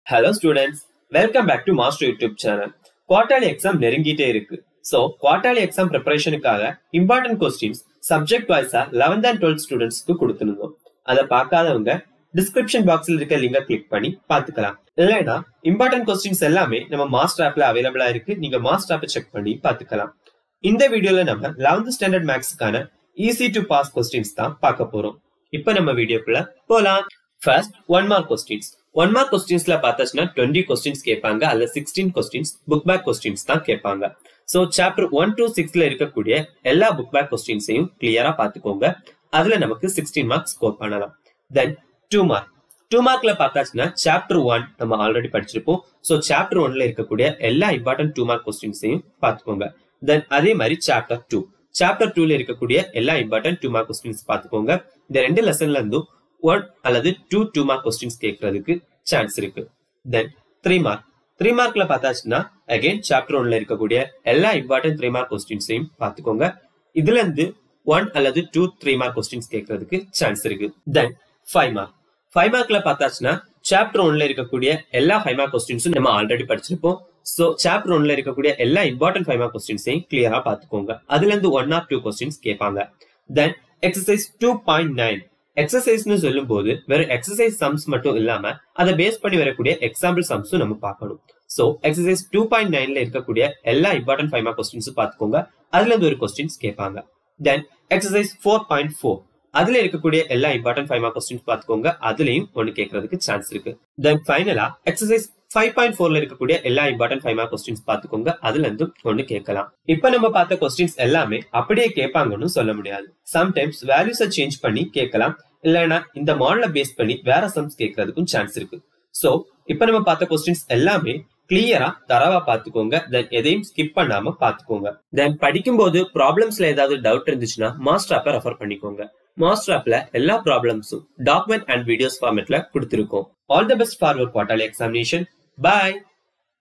hello students welcome back to master YouTube channel quarterly exam நெருங்கிட்டே இருக்கு so quarterly exam ப்ரிப்பரேஷனுக்காக important questions subject வைஸா eleventh and twelfth ஸ்டூடெண்ட்ஸ்க்கு கொடுத்துருந்தோம் அதை பார்க்காதவங்க டிஸ்கிரிப்ஷன் பாக்ஸ்ல இருக்க லிங்கை கிளிக் பண்ணி பார்த்துக்கலாம் இல்லைன்னா இம்பார்ட்டன்ட் கொஸ்டின்ஸ் எல்லாமே நம்ம மாஸ்டர் ஆப்ல அவைலபிளா இருக்கு நீங்க மாஸ்டர் ஆப்பை செக் பண்ணி பார்த்துக்கலாம் இந்த வீடியோல நம்ம லெவன்த் ஸ்டாண்டர்ட் மேக்ஸ்க்கான ஈஸி டு பாஸ் கொஸ்டின்ஸ் தான் பார்க்க போறோம் இப்போ நம்ம வீடியோக்குள்ள போலாம் first one mark questions one mark கொஸ்டின்ஸ்ல பார்த்தாச்சுன்னா டுவெண்ட்டி கொஸ்டின்ஸ் கேட்பாங்க அல்ல sixteen questions book back questions தான் கேட்பாங்க ஸோ சாப்டர் ஒன் டு சிக்ஸ்ல இருக்கக்கூடிய எல்லா புக் பேக் கொஸ்டின்ஸையும் கிளியரா பார்த்துக்கோங்க அதுல நமக்கு சிக்ஸ்டீன் மார்க் ஸ்கோர் பண்ணலாம் தென் டூ மார்க் டூ மார்க்ல பார்த்தாச்சுன்னா சாப்டர் ஒன் நம்ம ஆல்ரெடி படிச்சிருப்போம் ஸோ சாப்டர் ஒன்ல இருக்கக்கூடிய எல்லா இம்பார்ட்டன்ட் டூ மார்க் கொஸ்டின்ஸையும் பார்த்துக்கோங்க தென் அதே மாதிரி சாப்டர் டூ சாப்டர் டூல இருக்கக்கூடிய எல்லா இம்பார்ட்டன்ட் டூ மார்க் கொஸ்டின்ஸ் பார்த்துக்கோங்க இந்த ரெண்டு லெசன்ல இருந்தும் ஒன் அல்லது டூ டூ மார்க் கொஸ்டின்ஸ் கேட்கறதுக்கு சான்ஸ் இருக்கு தென் த்ரீ மார்க் த்ரீ மார்க்ல பார்த்தாச்சுன்னா அகைன் சாப்டர் ஒன்ல இருக்கக்கூடிய எல்லா இம்பார்ட்டன்ட் த்ரீ மார்க் கொஸ்டின்ஸையும் பார்த்துக்கோங்க இதுல இருந்து ஒன் அல்லது டூ த்ரீ மார்க் கொஸ்டின்ஸ் கேட்கறதுக்கு சான்ஸ் இருக்கு தென் ஃபைவ் மார்க் ஃபைவ் மார்க்ல பார்த்தாச்சுன்னா சாப்டர் ஒன்ல இருக்கக்கூடிய எல்லா ஃபைவ் மார்க் கொஸ்டின்ஸும் நம்ம ஆல்ரெடி படிச்சிருப்போம் சோ சாப்டர் ஒன்ல இருக்கக்கூடிய எல்லா இம்பார்ட்டன்ட் ஃபைவ் மார்க் கொஸ்டின்ஸையும் கிளியரா பார்த்துக்கோங்க அதுல இருந்து ஒன் ஆர் டூ கொஸ்டின்ஸ் கேட்பாங்க then exercise two point nine எக்ஸசைஸ்னு சொல்லும் போது வெறும் எக்ஸசைஸ் சம்ஸ் மட்டும் இல்லாம அதை பேஸ் பண்ணி வரக்கூடிய எக்ஸாம்பிள் சம்ஸும் நம்ம பார்க்கணும் சோ எக்ஸசைஸ் டூ பாயிண்ட் நைன்ல இருக்கக்கூடிய எல்லா இம்பார்ட்டன்ட் ஃபைவ் மார்க் கொஸ்டின்ஸும் பார்த்துக்கோங்க அதுல இருந்து ஒரு கொஸ்டின்ஸ் கேட்பாங்க then exercise four point four அதுல இருக்கக்கூடிய எல்லா இம்பார்ட்டன்ட் ஃபைவ் மார்க் கொஸ்டின்ஸ் பார்த்துக்கோங்க அதுலயும் ஒன்னு கேட்கறதுக்கு சான்ஸ் இருக்கு தென் ஃபைனலா எக்ஸசைஸ் ஃபைவ் பாயிண்ட் ஃபோர்ல இருக்கக்கூடிய எல்லா இம்பார்ட்டன்ட் ஃபைவ் மார்க் கொஸ்டின்ஸ் பார்த்துக்கோங்க அதுல இருந்து ஒன்னு கேட்கலாம் இப்ப நம்ம பார்த்த கொஸ்டின்ஸ் எல்லாமே அப்படியே கேட்பாங்கன்னு சொல்ல முடியாது சம்டைம்ஸ் வேல்யூஸை சேஞ்ச் பண்ணி கேட்கலாம் இல்லைன்னா இந்த மாடலை பேஸ் பண்ணி வேற சம்ஸ் கேட்கறதுக்கும் சான்ஸ் இருக்கு சோ இப்ப நம்ம பார்த்த கொஸ்டின்ஸ் எல்லாமே கிளியரா தரவா பாத்துக்கோங்க தென் எதையும் ஸ்கிப் பண்ணாம பாத்துக்கோங்க தென் படிக்கும்போது ப்ராப்ளம்ஸ்ல ஏதாவது டவுட் இருந்துச்சுன்னா மாஸ்டர் ஆப்பை ரெஃபர் பண்ணிக்கோங்க மாஸ்டர் ஆப்ல எல்லா ப்ராப்ளம்ஸும் டாக்குமெண்ட் அண்ட் வீடியோஸ் ஃபார்மேட்ல கொடுத்துருக்கோம் all the best for your quarterly examination bye